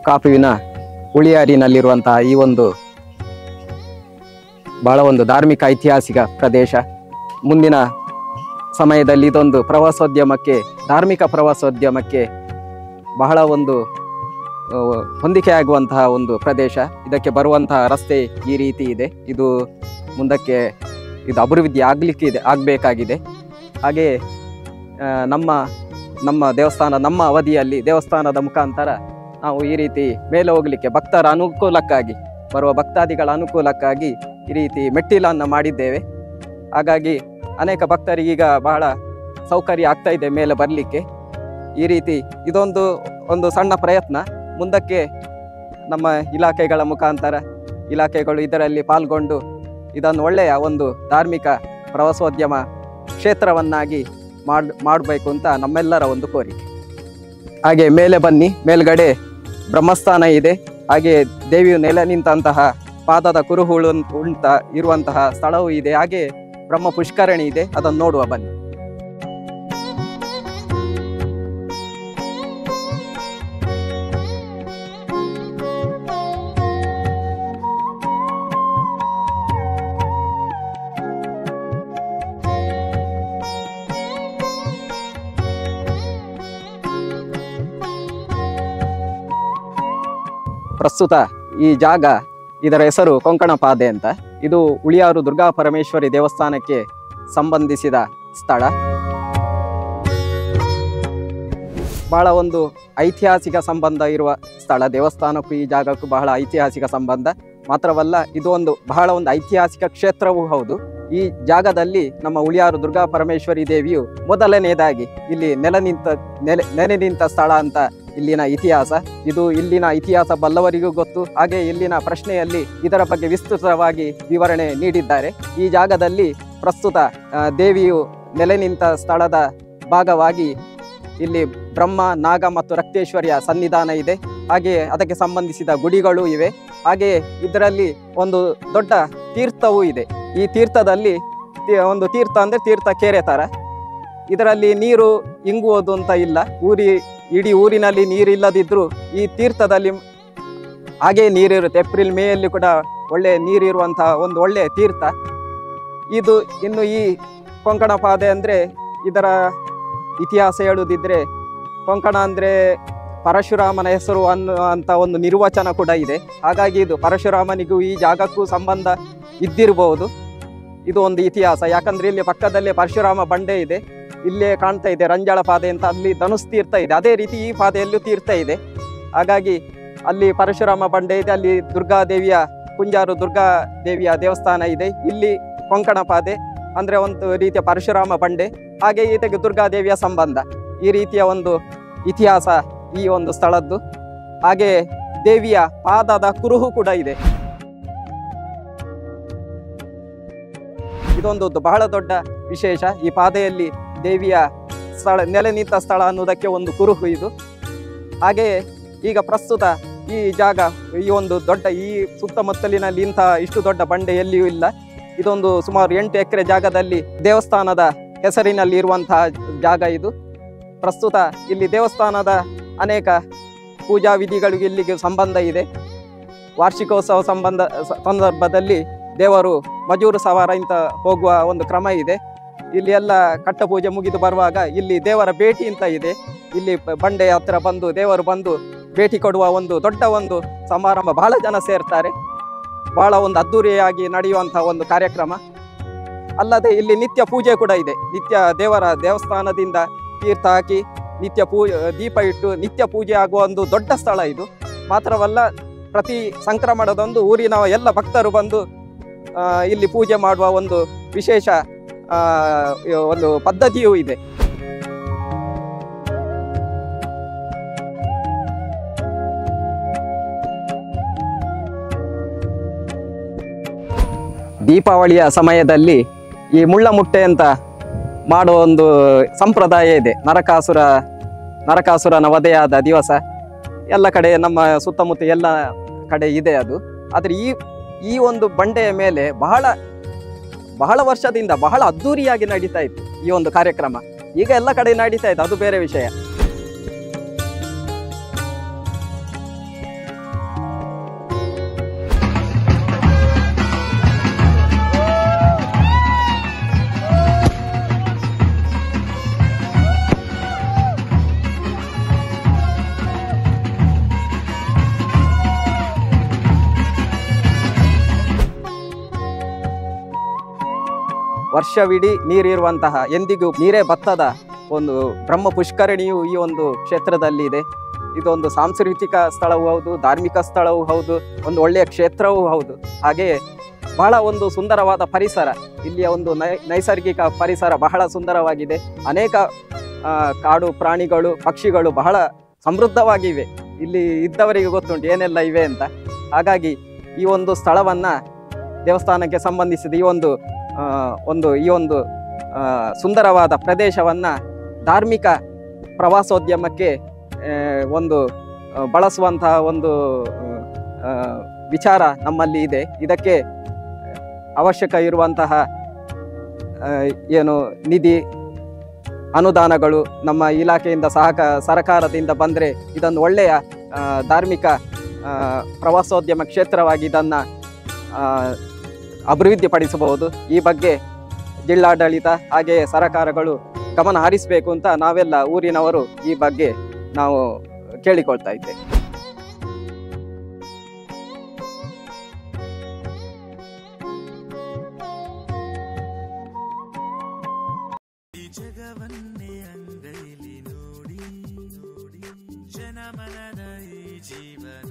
ಕಾಪುವಿನ ಉಳಿಯಾರಿನಲ್ಲಿರುವಂತಹ ಈ ಒಂದು ಬಹಳ ಒಂದು ಧಾರ್ಮಿಕ ಐತಿಹಾಸಿಕ ಪ್ರದೇಶ ಮುಂದಿನ ಸಮಯದಲ್ಲಿ ಇದೊಂದು ಪ್ರವಾಸೋದ್ಯಮಕ್ಕೆ ಧಾರ್ಮಿಕ ಪ್ರವಾಸೋದ್ಯಮಕ್ಕೆ ಬಹಳ ಒಂದು ಆ, ಹೊಂದಿಕೆಯಾಗುವಂತಹ ಒಂದು ಪ್ರದೇಶ ಇದಕ್ಕೆ ಬರುವಂತಹ ರಸ್ತೆ ಈ ರೀತಿ ಇದೆ ಇದು ಮುಂದಕ್ಕೆ ಇದು ಅಭಿವೃದ್ಧಿ ಆಗಲಿಕ್ಕೆ ಇದೆ ಆಗಬೇಕಾಗಿದೆ ಹಾಗೆಯೇ ಆ, ನಮ್ಮ ನಮ್ಮ ದೇವಸ್ಥಾನ ನಮ್ಮ ಅವಧಿಯಲ್ಲಿ ದೇವಸ್ಥಾನದ ಮುಖಾಂತರ ನಾವು ಈ ರೀತಿ ಮೇಲೆ ಹೋಗಲಿಕ್ಕೆ ಭಕ್ತರ ಅನುಕೂಲಕ್ಕಾಗಿ ಬರುವ ಭಕ್ತಾದಿಗಳ ಅನುಕೂಲಕ್ಕಾಗಿ ಈ ರೀತಿ ಮೆಟ್ಟಿಲನ್ನು ಮಾಡಿದ್ದೇವೆ ಹಾಗಾಗಿ ಅನೇಕ ಭಕ್ತರಿಗೆ ಈಗ ಬಹಳ ಸೌಕರ್ಯ ಆಗ್ತಾ ಇದೆ ಮೇಲೆ ಬರಲಿಕ್ಕೆ ಈ ರೀತಿ ಇದೊಂದು ಒಂದು ಸಣ್ಣ ಪ್ರಯತ್ನ ಮುಂದಕ್ಕೆ ನಮ್ಮ ಇಲಾಖೆಗಳ ಮುಖಾಂತರ ಇಲಾಖೆಗಳು ಇದರಲ್ಲಿ ಪಾಲ್ಗೊಂಡು ಇದನ್ನು ಒಳ್ಳೆಯ ಒಂದು ಧಾರ್ಮಿಕ ಪ್ರವಾಸೋದ್ಯಮ ಕ್ಷೇತ್ರವನ್ನಾಗಿ ಮಾಡ್ ಮಾಡಬೇಕು ಅಂತ ನಮ್ಮೆಲ್ಲರ ಒಂದು ಕೋರಿಕೆ ಹಾಗೆ ಮೇಲೆ ಬನ್ನಿ ಮೇಲ್ಗಡೆ ಬ್ರಹ್ಮಸ್ಥಾನ ಇದೆ ಹಾಗೆ ದೇವಿಯು ನೆಲೆ ನಿಂತಹ ಪಾದದ ಕುರುಹುಳು ಉಂಟ ಇರುವಂತಹ ಸ್ಥಳವೂ ಇದೆ ಹಾಗೆ ಬ್ರಹ್ಮ ಪುಷ್ಕರಣಿ ಇದೆ ಅದನ್ನು ನೋಡುವ ಬನ್ನಿ ಪ್ರಸ್ತುತ ಈ ಜಾಗ ಇದರ ಹೆಸರು ಕೊಂಕಣ ಪಾದೆ ಅಂತ ಇದು ಉಳಿಯಾರು ದುರ್ಗಾ ಪರಮೇಶ್ವರಿ ದೇವಸ್ಥಾನಕ್ಕೆ ಸಂಬಂಧಿಸಿದ ಸ್ಥಳ ಬಹಳ ಒಂದು ಐತಿಹಾಸಿಕ ಸಂಬಂಧ ಇರುವ ಸ್ಥಳ ದೇವಸ್ಥಾನಕ್ಕೂ ಈ ಜಾಗಕ್ಕೂ ಬಹಳ ಐತಿಹಾಸಿಕ ಸಂಬಂಧ ಮಾತ್ರವಲ್ಲ ಇದು ಒಂದು ಬಹಳ ಒಂದು ಐತಿಹಾಸಿಕ ಕ್ಷೇತ್ರವೂ ಹೌದು ಈ ಜಾಗದಲ್ಲಿ ನಮ್ಮ ಉಳಿಯಾರು ದುರ್ಗಾ ಪರಮೇಶ್ವರಿ ದೇವಿಯು ಮೊದಲನೇದಾಗಿ ಇಲ್ಲಿ ನೆಲೆ ನಿಂತ ನೆಲೆ ನೆಲೆ ನಿಂತ ಸ್ಥಳ ಅಂತ ಇಲ್ಲಿನ ಇತಿಹಾಸ ಇದು ಇಲ್ಲಿನ ಇತಿಹಾಸ ಬಲ್ಲವರಿಗೂ ಗೊತ್ತು ಹಾಗೆ ಇಲ್ಲಿನ ಪ್ರಶ್ನೆಯಲ್ಲಿ ಇದರ ಬಗ್ಗೆ ವಿಸ್ತೃತವಾಗಿ ವಿವರಣೆ ನೀಡಿದ್ದಾರೆ ಈ ಜಾಗದಲ್ಲಿ ಪ್ರಸ್ತುತ ಆ, ದೇವಿಯು ನೆಲೆ ನಿಂತ ಸ್ಥಳದ ಭಾಗವಾಗಿ ಇಲ್ಲಿ ಬ್ರಹ್ಮ ನಾಗ ಮತ್ತು ರಕ್ತೇಶ್ವರಿಯ ಸನ್ನಿಧಾನ ಇದೆ ಹಾಗೆ ಅದಕ್ಕೆ ಸಂಬಂಧಿಸಿದ ಗುಡಿಗಳು ಇವೆ ಹಾಗೆ ಇದರಲ್ಲಿ ಒಂದು ದೊಡ್ಡ ತೀರ್ಥವೂ ಇದೆ ಈ ತೀರ್ಥದಲ್ಲಿ ತಿ- ಒಂದು ತೀರ್ಥ ಅಂದರೆ ತೀರ್ಥ ಕೆರೆ ಥರ ಇದರಲ್ಲಿ ನೀರು ಇಂಗುವುದು ಅಂತ ಇಲ್ಲ ಊರಿ ಇಡೀ ಊರಿನಲ್ಲಿ ನೀರಿಲ್ಲದಿದ್ದರೂ ಈ ತೀರ್ಥದಲ್ಲಿ ಹಾಗೆ ನೀರಿರುತ್ತೆ ಏಪ್ರಿಲ್ ಮೇಯಲ್ಲಿ ಕೂಡ ಒಳ್ಳೆ ನೀರಿರುವಂತಹ ಒಂದು ಒಳ್ಳೆ ತೀರ್ಥ ಇದು ಇನ್ನು ಈ ಕೊಂಕಣ ಪಾದೆ ಅಂದರೆ ಇದರ ಇತಿಹಾಸ ಹೇಳುವುದಿದ್ರೆ ಕೊಂಕಣ ಅಂದರೆ ಪರಶುರಾಮನ ಹೆಸರು ಅನ್ನುವಂಥ ಒಂದು ನಿರ್ವಚನ ಕೂಡ ಇದೆ ಹಾಗಾಗಿ ಇದು ಪರಶುರಾಮನಿಗೂ ಈ ಜಾಗಕ್ಕೂ ಸಂಬಂಧ ಇದ್ದಿರಬಹುದು ಇದು ಒಂದು ಇತಿಹಾಸ ಯಾಕಂದ್ರೆ ಇಲ್ಲಿ ಪಕ್ಕದಲ್ಲೇ ಪರಶುರಾಮ ಬಂಡೆ ಇದೆ ಇಲ್ಲೇ ಕಾಣ್ತಾ ಇದೆ ರಂಜಾಳ ಪಾದೆ ಅಂತ ಅಲ್ಲಿ ಧನುಸ್ ತೀರ್ಥ ಇದೆ ಅದೇ ರೀತಿ ಈ ಪಾದೆಯಲ್ಲೂ ತೀರ್ಥ ಇದೆ ಹಾಗಾಗಿ ಅಲ್ಲಿ ಪರಶುರಾಮ ಬಂಡೆ ಇದೆ ಅಲ್ಲಿ ದುರ್ಗಾದೇವಿಯ ಕುಂಜಾರು ದುರ್ಗಾ ದೇವಿಯ ದೇವಸ್ಥಾನ ಇದೆ ಇಲ್ಲಿ ಕೊಂಕಣ ಪಾದೆ ಅಂದ್ರೆ ಒಂದು ರೀತಿಯ ಪರಶುರಾಮ ಬಂಡೆ ಹಾಗೆ ಇದಕ್ಕೆ ದುರ್ಗಾದೇವಿಯ ಸಂಬಂಧ ಈ ರೀತಿಯ ಒಂದು ಇತಿಹಾಸ ಈ ಒಂದು ಸ್ಥಳದ್ದು ಹಾಗೆ ದೇವಿಯ ಪಾದದ ಕುರುಹು ಕೂಡ ಇದೆ ಇದೊಂದು ದ- ಬಹಳ ದೊಡ್ಡ ವಿಶೇಷ ಈ ಪಾದೆಯಲ್ಲಿ ದೇವಿಯ ಸ್ಥಳ ನೆಲೆ ನಿಂತ ಸ್ಥಳ ಅನ್ನೋದಕ್ಕೆ ಒಂದು ಕುರುಹು ಇದು ಹಾಗೆ ಈಗ ಪ್ರಸ್ತುತ ಈ ಜಾಗ ಈ ಒಂದು ದೊಡ್ಡ ಈ ಸುತ್ತಮುತ್ತಲಿನಲ್ಲಿ ಇಂಥ ಇಷ್ಟು ದೊಡ್ಡ ಬಂಡೆ ಎಲ್ಲಿಯೂ ಇಲ್ಲ ಇದೊಂದು ಸುಮಾರು ಎಂಟು ಎಕರೆ ಜಾಗದಲ್ಲಿ ದೇವಸ್ಥಾನದ ಹೆಸರಿನಲ್ಲಿ ಇರುವಂತಹ ಜಾಗ ಇದು ಪ್ರಸ್ತುತ ಇಲ್ಲಿ ದೇವಸ್ಥಾನದ ಅನೇಕ ಪೂಜಾ ವಿಧಿಗಳಿಗೆ ಇಲ್ಲಿಗೆ ಸಂಬಂಧ ಇದೆ ವಾರ್ಷಿಕೋತ್ಸವ ಸಂಬಂಧ ಸ- ಸಂದರ್ಭದಲ್ಲಿ ದೇವರು ಮಜೂರು ಸವಾರ ಇಂತ ಹೋಗುವ ಒಂದು ಕ್ರಮ ಇದೆ ಇಲ್ಲಿ ಎಲ್ಲ ಕಟ್ಟ ಪೂಜೆ ಮುಗಿದು ಬರುವಾಗ ಇಲ್ಲಿ ದೇವರ ಭೇಟಿ ಅಂತ ಇದೆ ಇಲ್ಲಿ ಬ- ಬಂಡೆ ಹತ್ರ ಬಂದು ದೇವರು ಬಂದು ಭೇಟಿ ಕೊಡುವ ಒಂದು ದೊಡ್ಡ ಒಂದು ಸಮಾರಂಭ ಬಹಳ ಜನ ಸೇರ್ತಾರೆ ಬಹಳ ಒಂದು ಅದ್ದೂರಿಯಾಗಿ ನಡೆಯುವಂತಹ ಒಂದು ಕಾರ್ಯಕ್ರಮ ಅಲ್ಲದೆ ಇಲ್ಲಿ ನಿತ್ಯ ಪೂಜೆ ಕೂಡ ಇದೆ ನಿತ್ಯ ದೇವರ ದೇವಸ್ಥಾನದಿಂದ ತೀರ್ಥ ಹಾಕಿ ನಿತ್ಯ ಪೂ ದೀಪ ಇಟ್ಟು ನಿತ್ಯ ಪೂಜೆ ಆಗುವ ಒಂದು ದೊಡ್ಡ ಸ್ಥಳ ಇದು ಮಾತ್ರವಲ್ಲ ಪ್ರತಿ ಸಂಕ್ರಮಣದಂದು ಊರಿನ ಎಲ್ಲ ಭಕ್ತರು ಬಂದು ಆ, ಇಲ್ಲಿ ಪೂಜೆ ಮಾಡುವ ಒಂದು ವಿಶೇಷ ಆ, ಒಂದು ಪದ್ಧತಿಯೂ ಇದೆ ದೀಪಾವಳಿಯ ಸಮಯದಲ್ಲಿ ಈ ಮುಳ್ಳ ಮುಟ್ಟೆ ಅಂತ ಮಾಡುವ ಒಂದು ಸಂಪ್ರದಾಯ ಇದೆ ನರಕಾಸುರ ನರಕಾಸುರನ ವಧೆಯಾದ ದಿವಸ ಎಲ್ಲ ಕಡೆ ನಮ್ಮ ಸುತ್ತಮುತ್ತ ಎಲ್ಲ ಕಡೆ ಇದೆ ಅದು ಆದರೆ ಈ ಈ ಒಂದು ಬಂಡೆಯ ಮೇಲೆ ಬಹಳ ಬಹಳ ವರ್ಷದಿಂದ ಬಹಳ ಅದ್ಧೂರಿಯಾಗಿ ನಡೀತಾ ಇತ್ತು ಈ ಒಂದು ಕಾರ್ಯಕ್ರಮ ಈಗ ಎಲ್ಲ ಕಡೆ ನಡೀತಾ ಇದೆ ಅದು ಬೇರೆ ವಿಷಯ ವರ್ಷವಿಡೀ ನೀರಿರುವಂತಹ ಎಂದಿಗೂ ನೀರೇ ಬತ್ತದ ಒಂದು ಬ್ರಹ್ಮ ಪುಷ್ಕರಣಿಯು ಈ ಒಂದು ಕ್ಷೇತ್ರದಲ್ಲಿ ಇದೆ ಇದೊಂದು ಸಾಂಸ್ಕೃತಿಕ ಸ್ಥಳವೂ ಹೌದು ಧಾರ್ಮಿಕ ಸ್ಥಳವೂ ಹೌದು ಒಂದು ಒಳ್ಳೆಯ ಕ್ಷೇತ್ರವೂ ಹೌದು ಹಾಗೆಯೇ ಬಹಳ ಒಂದು ಸುಂದರವಾದ ಪರಿಸರ ಇಲ್ಲಿಯ ಒಂದು ನೈ ನೈಸರ್ಗಿಕ ಪರಿಸರ ಬಹಳ ಸುಂದರವಾಗಿದೆ ಅನೇಕ ಆ, ಕಾಡು ಪ್ರಾಣಿಗಳು ಪಕ್ಷಿಗಳು ಬಹಳ ಸಮೃದ್ಧವಾಗಿವೆ ಇಲ್ಲಿ ಇದ್ದವರಿಗೆ ಗೊತ್ತುಂಟು ಏನೆಲ್ಲ ಇವೆ ಅಂತ ಹಾಗಾಗಿ ಈ ಒಂದು ಸ್ಥಳವನ್ನ ದೇವಸ್ಥಾನಕ್ಕೆ ಸಂಬಂಧಿಸಿದ ಈ ಒಂದು ಆ, ಒಂದು ಈ ಒಂದು ಆ, ಸುಂದರವಾದ ಪ್ರದೇಶವನ್ನ ಧಾರ್ಮಿಕ ಪ್ರವಾಸೋದ್ಯಮಕ್ಕೆ ಆ, ಒಂದು ಆ, ಬಳಸುವಂತಹ ಒಂದು ಆ, ವಿಚಾರ ನಮ್ಮಲ್ಲಿ ಇದೆ ಇದಕ್ಕೆ ಅವಶ್ಯಕ ಇರುವಂತಹ ಆ, ಏನು ನಿಧಿ ಅನುದಾನಗಳು ನಮ್ಮ ಇಲಾಖೆಯಿಂದ ಸಹಕ ಸರ್ಕಾರದಿಂದ ಬಂದರೆ ಇದೊಂದು ಒಳ್ಳೆಯ ಆ, ಧಾರ್ಮಿಕ ಆ, ಪ್ರವಾಸೋದ್ಯಮ ಕ್ಷೇತ್ರವಾಗಿ ಇದನ್ನು ಅಭಿವೃದ್ಧಿಪಡಿಸಬಹುದು ಈ ಬಗ್ಗೆ ಜಿಲ್ಲಾಡಳಿತ ಹಾಗೆಯೇ ಸರ್ಕಾರಗಳು ಗಮನ ಹರಿಸಬೇಕು ಅಂತ ನಾವೆಲ್ಲ ಊರಿನವರು ಈ ಬಗ್ಗೆ ನಾವು ಕೇಳಿಕೊಳ್ತಾ ಇದ್ದೇವೆ ಈ ಜಗವನ್ನೇ ಅಂಗೈಲಿ ನೋಡಿ ನೋಡಿ ಜನಮನದ ಈ ಜೀವನ